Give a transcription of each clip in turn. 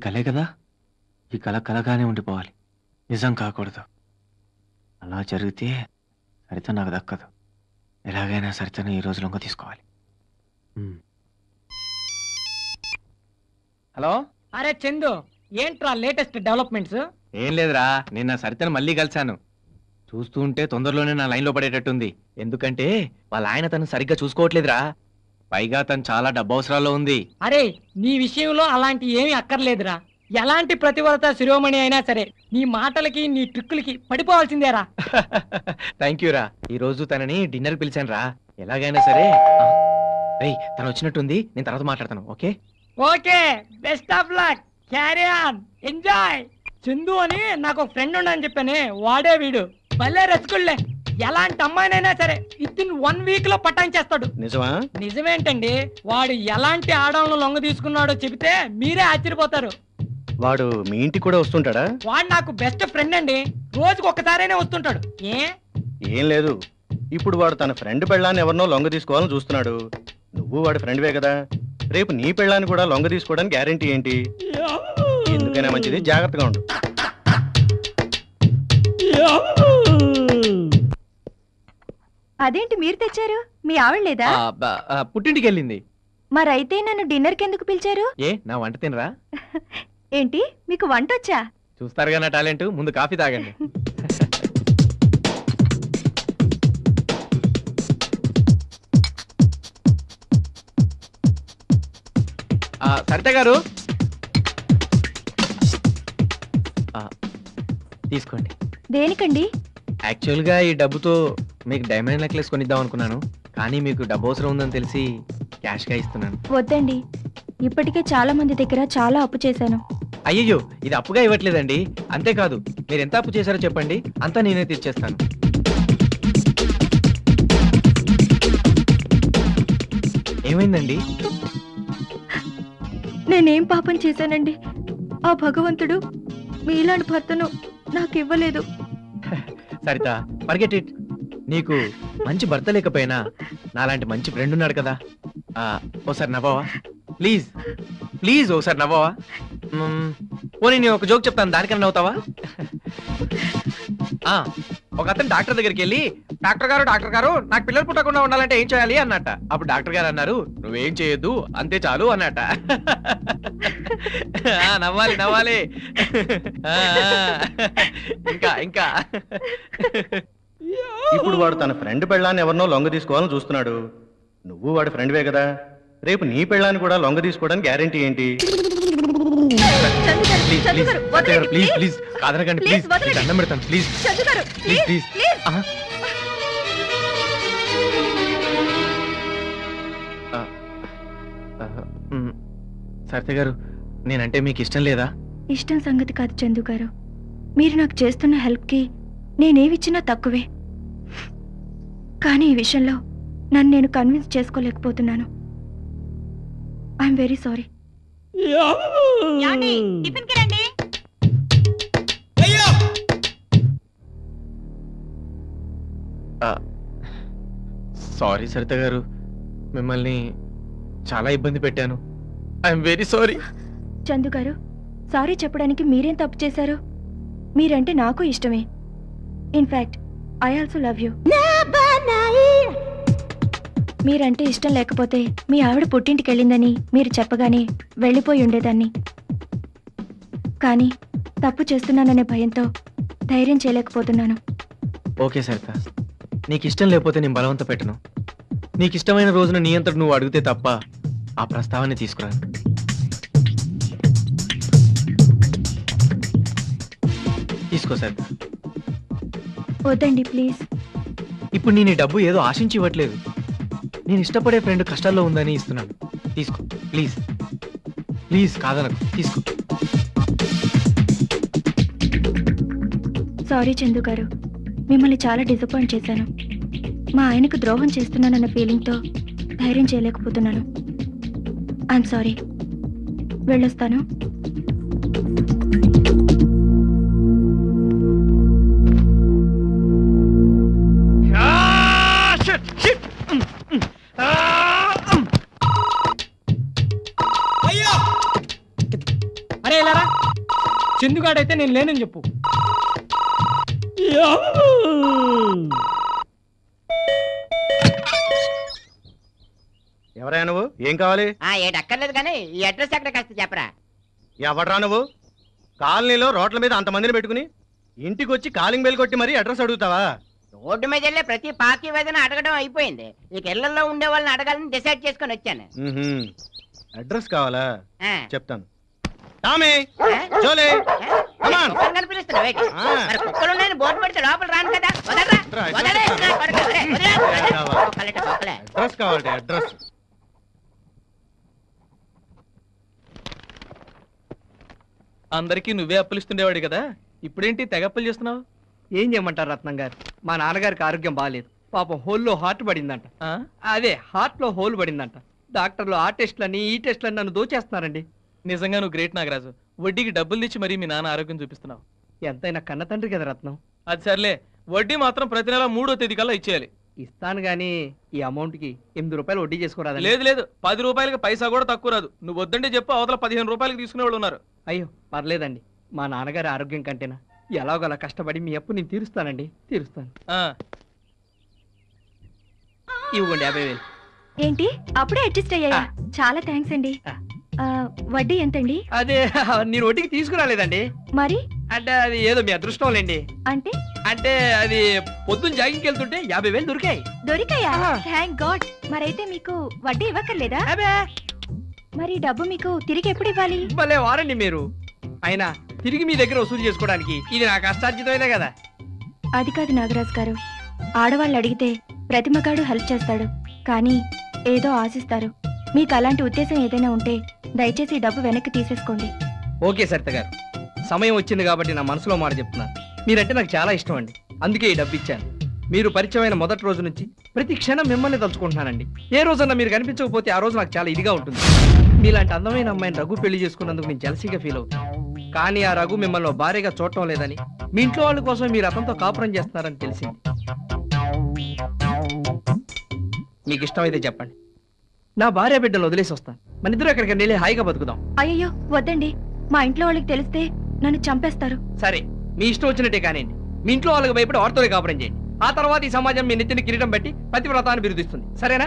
కలే కదా ఈ కళ కలగానే ఉండిపోవాలి నిజం కాకూడదు అలా జరిగితే సరిత నాకు దక్కదు ఎలాగైనా సరితను ఈ రోజు లొంగ తీసుకోవాలి ఉమ్. హలో అరే చందు ఏంట్రా లేటెస్ట్ డెవలప్మెంట్స్ ఏం లేదురా నిన్న సరితను మళ్ళీ కలిశాను చూస్తూ ఉంటే తొందరలోనే నా లైన్లో పడేటట్టుంది ఎందుకంటే వాళ్ళ ఆయన తను సరిగ్గా చూసుకోవట్లేదురా పైగా తను చాలా డబ్బు అవసరాల్లో ఉంది అరే నీ విషయంలో అలాంటి ఏమీ అక్కర్లేదురా ఎలాంటి ప్రతివరత శిరోమణి అయినా సరే నీ మాటలకి నీ ట్రిక్కులకి పడిపోవాల్సిందేరా థ్యాంక్ యూ రా ఈ రోజు తనని డిన్నర్ పిలిచాను రా ఎలాగైనా సరే ఆ, రేయ్ తను వచ్చినట్టుంది నేను తర్వాత మాట్లాడతాను okay okay best of luck carry on enjoy Chandu అని నాకు ఒక ఫ్రెండ్ ఉండని చెప్పానే వాడే వీడు భలే రసగుళ్ళే ఎలాంటి అమ్మాయినైనా సరే విత్ ఇన్ వన్ వీక్ లో పటాయించేస్తాడు నిజమా నిజమేంటండి వాడు ఎలాంటి ఆడవాళ్ళను లొంగ తీసుకున్నాడో చెబితే మీరే ఆశ్చర్యపోతారు వాడు మీ ఇంటికి కూడా వస్తుంటాడా వాడు నాకు బెస్ట్ ఫ్రెండ్ అండి రోజుకు ఒక్కసారైనా వస్తుంటాడు ఏ ఏం లేదు ఇప్పుడు వాడు తన ఫ్రెండ్ పెళ్ళాన్ని ఎవరినో లొంగ తీసుకోవాలని చూస్తున్నాడు నువ్వు వాడి ఫ్రెండ్వే కదా రేపు నీ పెళ్ళాన్ని కూడా లొంగ తీసుకోవడానికి గ్యారెంటీ ఏంటి ఎందుకైనా మంచిది జాగ్రత్తగా ఉండు అదేంటి మీరు తెచ్చారు మీ ఆవిడ లేదా ఆ, బ- ఆ, పుట్టింటికి వెళ్ళింది మరైతే నన్ను డిన్నర్కి ఎందుకు పిలిచారు ఏ నా వంట తినరా ఏంటి మీకు వంట వచ్చా చూస్తారుగా నా టాలెంట్ ముందు కాఫీ తాగండి ఆ, సరిత గారు ఆ, తీసుకోండి దేనికండి యాక్చువల్గా ఈ డబ్బుతో మీకు డైమండ్ నెక్లెస్ కొనిద్దాం అనుకున్నాను కానీ మీకు డబ్బు అవసరం ఉందని తెలిసి క్యాష్గా ఇస్తున్నాను వద్దండి ఇప్పటికే చాలా మంది దగ్గర చాలా అప్పు చేశాను అయ్యయ్యో ఇది అప్పుగా ఇవ్వట్లేదండి అంతేకాదు మీరు ఎంత అప్పు చేశారో చెప్పండి అంతా నేనే తీర్చేస్తాను ఏమైందండి నేనేం పాపం చేశానండి ఆ భగవంతుడు మీలాంటి భర్తను నాకు ఇవ్వలేదు సరిత ఫర్గెట్ ఇట్ నీకు మంచి భర్త లేకపోయినా నాలాంటి మంచి ఫ్రెండ్ ఉన్నాడు కదా ఆ, ఓసారి నవ్వవా ప్లీజ్ ప్లీజ్ ఓసారి నవ్వవా మ్మ్, పోనీ నేను ఒక జోక్ చెప్తాను దానికన్నా నవ్వుతావా ఆ, ఒక అతను డాక్టర్ దగ్గరికి వెళ్ళి డాక్టర్ గారు డాక్టర్ గారు నాకు పిల్లలు పుట్టకుండా ఉండాలంటే ఏం చేయాలి అన్నట్ట అప్పుడు డాక్టర్ గారు అన్నారు నువ్వేం చేయొద్దు అంతే చాలు అన్నట్ట ఆ, నవ్వాలి నవ్వాలి ఆ, ఆ. ఇంకా ఇంకా ఇప్పుడు వాడు తన ఫ్రెండ్ పెళ్ళాన్ని ఎవరినో లొంగ తీసుకోవాలని చూస్తున్నాడు నువ్వు వాడి ఫ్రెండ్వే కదా రేపు నీ పెళ్ళాన్ని కూడా లొంగ తీసుకోవడానికి గ్యారెంటీ ఏంటి చందు గారు, ప్లీజ్ చందు ప్లీజ్ గారు, వదలండి, ప్లీజ్ please. ప్లీజ్ కాదనకండి Please, ప్లీజ్ వదలండి. దండం పెడతాను please Chandu garu, please please, please please. Saritha garu నేనంటే మీకు ఇష్టం లేదా ఇష్టం సంగతి కాదు చందు గారు మీరు నాకు చేస్తున్న హెల్ప్కి నేనేమిచ్చినా తక్కువే కానీ ఈ విషయంలో నన్ను నేను కన్విన్స్ చేసుకోలేకపోతున్నాను ఐఎమ్ వెరీ సారీ టిఫిన్కి రండి సారీ సరిత గారు మిమ్మల్ని చాలా ఇబ్బంది పెట్టాను ఐఎమ్ వెరీ సారీ చందు గారు సారీ చెప్పడానికి మీరేం తప్పు చేశారు మీరంటే నాకు ఇష్టమే in fact I also love you మీరంటే ఇష్టం లేకపోతే మీ ఆవిడ పుట్టింటికి వెళ్ళిందని మీరు చెప్పగానే వెళ్ళిపోయి ఉండేదాన్ని కానీ తప్పు చేస్తున్నాననే భయంతో ధైర్యం చేయలేకపోతున్నాను ఓకే సరిత నీకు ఇష్టం లేకపోతే నేను బలవంత పెట్టను నీకు ఇష్టమైన రోజున నీ అంతటి నువ్వు అడిగితే తప్ప ఆ ప్రస్తావన తీసుకురాను తీసుకో సరిత వద్దండి ప్లీజ్ ఇప్పుడు నేను ఈ డబ్బు ఏదో ఆశించి ఇవ్వట్లేదు నేను ఇష్టపడే ఫ్రెండ్ కష్టాల్లో ఉందని ఇస్తున్నాను తీసుకో ప్లీజ్ ప్లీజ్ కాదనకు తీసుకో సారీ చందు గారు మిమ్మల్ని చాలా డిసప్పాయింట్ చేశాను మా ఆయనకు ద్రోహం చేస్తున్నానన్న ఫీలింగ్తో ధైర్యం చేయలేకపోతున్నాను ఐఎమ్ సారీ వెళ్ళొస్తాను అరే ఇలారా చందుగాడైతే నేను లేనని చెప్పు ఎవరైనా నువ్వు ఏం కావాలి ఆ ఏడు అక్కర్లేదు కానీ ఈ అడ్రస్ ఎక్కడ కాస్త చెప్పరా ఎవడ్రా నువ్వు కాలనీలో రోడ్ల మీద అంతమందిని పెట్టుకుని ఇంటికి వచ్చి కాలింగ్ బెల్ కొట్టి మరీ అడ్రస్ అడుగుతావా రోడ్డు మీద వెళ్ళే ప్రతి పాకి వేదన అడగడం అయిపోయింది ఇక ఇళ్లలో ఉండే వాళ్ళని అడగాలని డిసైడ్ చేసుకొని వచ్చాను మ్మ్హ్మ్. అడ్రస్ కావాలా ఆ. చెప్తాను టామీ ఆ? జోలే ఆ? Come on. కుక్కలు కనిపిస్తున్నావు ఏంటి? ఆ. మరి కుక్కలు ఉన్నాయని బోర్డు పెడితే లోపల రాను కదా వదలరా రా, ఇక్కడ వదలే చెప్తాను. నా కొడుకు, ఒరేయ్, వదిలేయ్, వదిలేయ్. కావాలి. కుక్కలంటే కుక్కలే అడ్రస్ కావాలంటే అడ్రస్ అందరికీ నువ్వే అప్పులిస్తుండేవాడు కదా ఇప్పుడేంటి తెగ అప్పులు చేస్తున్నావు ఏం చేయమంటారు రత్నం గారు మా నాన్నగారికి ఆరోగ్యం బాగాలేదు పాపం హోల్లో హార్ట్ పడిందంట ఆ? అదే హార్ట్ లో హోల్ పడిందంట డాక్టర్లు ఆ టెస్ట్లని ఈ టెస్ట్లని నన్ను దోచేస్తున్నారండి నిజంగా నువ్వు గ్రేట్ నాగరాజు వడ్డీకి డబ్బులు తెచ్చి మరీ మీ నాన్న ఆరోగ్యం చూపిస్తున్నావు ఎంతైనా కన్న తండ్రి కదా రత్నం అది సర్లే వడ్డీ మాత్రం ప్రతి నెల మూడో తేదీ కల్లా ఇచ్చేయాలి ఇస్తాను గానీ ఈ అమౌంట్ కి ఎనిమిది రూపాయలు వడ్డీ చేసుకోరాదండి లేదు లేదు పది రూపాయలకి పైసా కూడా తక్కువ రాదు నువ్వు వద్దంటే చెప్పు అవతల పదిహేను రూపాయలకి తీసుకునే వాళ్ళు ఉన్నారు అయ్యో పర్లేదండి మా నాన్నగారి ఆరోగ్యం కంటేనా ఎలాగోలా కష్టపడి మీ అప్పు నేను తీరుస్తానండి తీరుస్తాను ఆ, ఇవ్వండి యాభై వేలు ఏంటి అప్పుడే అడ్జస్ట్ అయ్యాయా ఆ. చాలా థ్యాంక్స్ అండి ఆ. ఆ, వడ్డీ ఎంతండి అదే నేను వడ్డీకి తీసుకురాలేదండి మరి అంటే అది ఏదో మీ అదృష్టం లేండి అంటే అంటే అది పొద్దున్న జాగింగ్కి వెళ్తుంటే యాభై వేలు దొరికాయి దొరికాయా ఆ. థ్యాంక్ గాడ్ మరైతే మీకు వడ్డీ ఇవ్వక్కర్లేదా అబే మరి డబ్బు మీకు తిరిగి ఎప్పుడు ఇవ్వాలి భలే వారండి మీరు అయినా తిరిగి మీ దగ్గర వసూలు చేసుకోవడానికి ఇది నా కష్టార్జితమైనా కదా అది కాదు నాగరాజ్ గారు ఆడవాళ్ళు అడిగితే ప్రతి మగాడు హెల్ప్ చేస్తాడు కానీ ఏదో ఆశిస్తారు మీకు అలాంటి ఉద్దేశం ఏదైనా ఉంటే దయచేసి ఈ డబ్బు వెనక్కి తీసేసుకోండి ఓకే సరిత గారు సమయం వచ్చింది కాబట్టి నా మనసులో మాట చెప్తున్నాను మీరంటే నాకు చాలా ఇష్టం అండి అందుకే ఈ డబ్బు ఇచ్చాను మీరు పరిచయమైన మొదటి రోజు నుంచి ప్రతి క్షణం మిమ్మల్ని తలుచుకుంటున్నానండి ఏ రోజన్నా మీరు కనిపించకపోతే ఆ రోజు నాకు చాలా ఇదిగా ఉంటుంది మీలాంటి అందమైన అమ్మాయిని రఘు పెళ్లి చేసుకున్నందుకు నేను జలసీగా ఫీల్ అవుతాను కానీ ఆ రఘు మిమ్మల్ని ఓ భార్యగా చూడటం లేదని మీ ఇంట్లో వాళ్ళ కోసం మీరు అతనితో కాపురం చేస్తున్నారని తెలిసింది మీకు ఇష్టమైతే చెప్పండి నా భార్య బిడ్డలు వదిలేసి వస్తాను మన ఇద్దరు ఎక్కడికి వెళ్ళి హాయిగా బతుకుదాం అయ్యో వద్దండి మా ఇంట్లో వాళ్ళకి తెలిస్తే నన్ను చంపేస్తారు సరే మీ ఇష్టం వచ్చినట్టే కానివ్వండి మీ ఇంట్లో వాళ్ళకి భయపడి వాడితోనే కాపురం చేయండి ఆ తర్వాత ఈ సమాజం మీ నెత్తిని కిరీటం పెట్టి పతివ్రతాన్ని బిరుదిస్తుంది సరేనా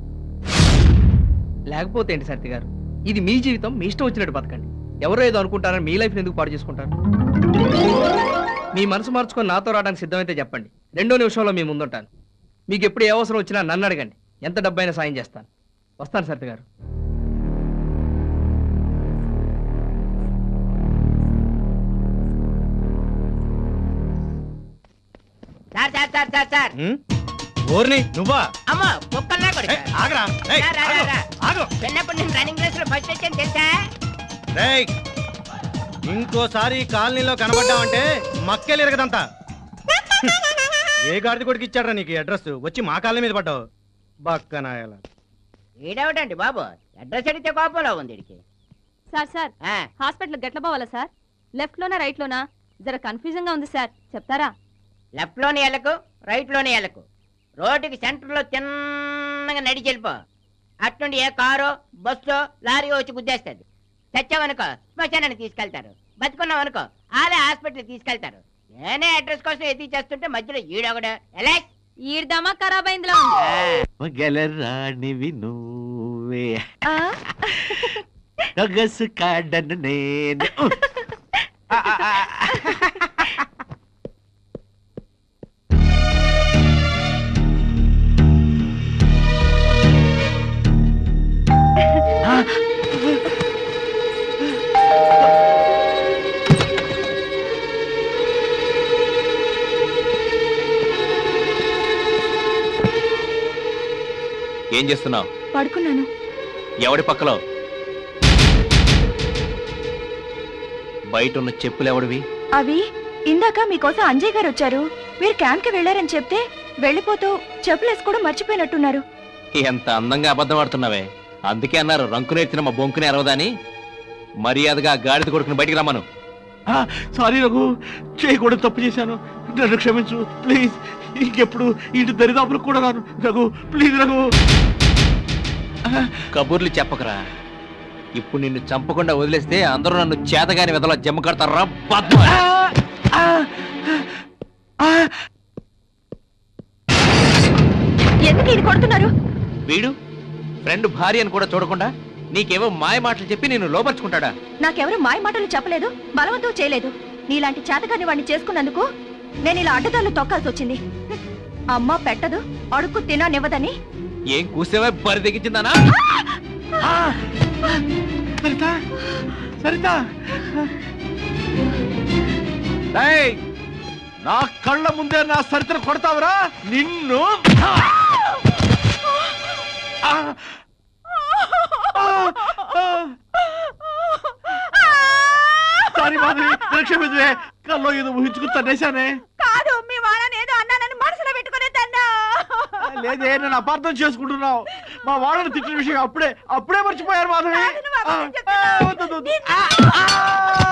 లేకపోతే ఏంటి సత్య గారు ఇది మీ జీవితం మీ ఇష్టం వచ్చినట్టు బతకండి ఎవరో ఏదో అనుకుంటారని మీ లైఫ్ ఎందుకు పాడు చేసుకుంటారు మీ మనసు మార్చుకొని నాతో రావడానికి సిద్ధమైతే చెప్పండి రెండో నిమిషంలో మీ ముందుంటాను మీకు ఎప్పుడు ఏ అవసరం వచ్చినా నన్ను అడగండి ఎంత డబ్బైనా సాయం చేస్తాను వస్తాను Satya garu sir sir sir sir sir ఉమ్? ఓర్ని నువ్వా అమ్మో కుక్కల్లా ఏయ్, కొడుకు ఆగరా ఏయ్, రా, రా, ఆగు, రా. ఆగు. చిన్నప్పుడు నేను రన్నింగ్ రేస్ లో ఫస్ట్ వచ్చాను తెలుసా రేయ్, ఇంకోసారి ఈ కాలనీలో కనబడ్డావంటే మక్కెలు ఎరగదంతా ఏ గాడిద కొడుకు ఇచ్చాడ్రా నీకు అడ్రస్ వచ్చి మా కాలనీ మీద పడ్డావు బక్కనాయాల ఈడవటండి బాబు అడ్రస్ అడిగితే కోపంలో ఉంది వీడికి. సార్ సార్ ఆ హాస్పిటల్ గట్ల పోవాలా సార్ లెఫ్ట్ లోనా రైట్ లోనా జర కన్ఫ్యూజన్ గా ఉంది సార్ చెప్తారా లెఫ్ట్ లోని ఎలకు రైట్ లోని ఎలకు రోడ్డుకి సెంటర్ లో తిన్నగా నడిచి వెళ్ళిపో అట్నుండి ఏ కారో బస్సో లారీ వచ్చి గుద్దేస్తుంది చచ్చావనుకో శ్మశానానికి తీసుకెళ్తారు బతుకున్నావనుకో ఆలే హాస్పిటల్ తీసుకెళ్తారు నేనే అడ్రస్ కోసం ఎత్తి చేస్తుంటే మధ్యలో ఈడొకడు ఎలా ఈడదామా ఖరాబ్ అయిందిలా ఉంది గెలరానివి నువ్వే ఆ, గగసు కాడను నేను ఏం చేస్తున్నావు పడుకున్నాను ఎవడి పక్కలో బయట ఉన్న చెప్పులు ఎవడివి అవి ఇందాక మీకోసం అంజయ్ గారు వచ్చారు మీరు క్యాంప్కి వెళ్ళారని చెప్తే వెళ్ళిపోతూ చెప్పులు వేసుకోవడం మర్చిపోయినట్టున్నారు ఎంత అందంగా అబద్ధం ఆడుతున్నావే అందుకే అన్నారు రంకునెత్తిన మా బొంకుని అరవదని మర్యాదగా ఆ గాడిద కొడుకుని బయటికి రమ్మను సారీ రఘు చేయకూడదు తప్పు చేశాను నన్ను క్షమించు ప్లీజ్ ఇంకెప్పుడు ఇంటి దరిదాపులకు కూడా రాను రఘు ప్లీజ్ రఘు కబుర్లు చెప్పకరా ఇప్పుడు నిన్ను చంపకుండా వదిలేస్తే అందరూ నన్ను చేతగాని వెదల జమ్మ కడతారా బద్మ ఎందుకు ఇది కొడుతున్నారు వీడు ఫ్రెండ్ భార్య అని కూడా చూడకుండా నీకేవో మాయ మాటలు చెప్పి నేను లోపరుచుకుంటాడా నాకెవరు మాయ మాటలు చెప్పలేదు బలవంతం చేయలేదు నీలాంటి చేతకాని వాడిని చేసుకున్నందుకు నేను ఇలా అడ్డదారులు తొక్కాల్సి వచ్చింది అమ్మ పెట్టదు అడుక్కు తిననివ్వదని ఏం కూసేవా బరి తెగించిందానా సరిత సరిత ఏయ్, నా కళ్ళ ముందే నా సరితను కొడతావురా నిన్ను ఆ! ఆ! ఆ! సారీ మాధవి నన్ను క్షమించవే కల్లో ఏదో ఊహించుకుని తన్నేశానే కాదు మీ వాళ్ళని ఏదో అన్నానని మనసులో పెట్టుకునే తన్నా లేదే నేను అపార్థం చేసుకుంటున్నావు మా వాళ్ళని తిట్టిన విషయం అప్పుడే అప్పుడే మర్చిపోయారు మాధవి కాదు, నువ్వు అబద్ధం ఆ, చెప్తున్నావు. వద్దు, వద్దు, వద్దు. ఆ, ఆ!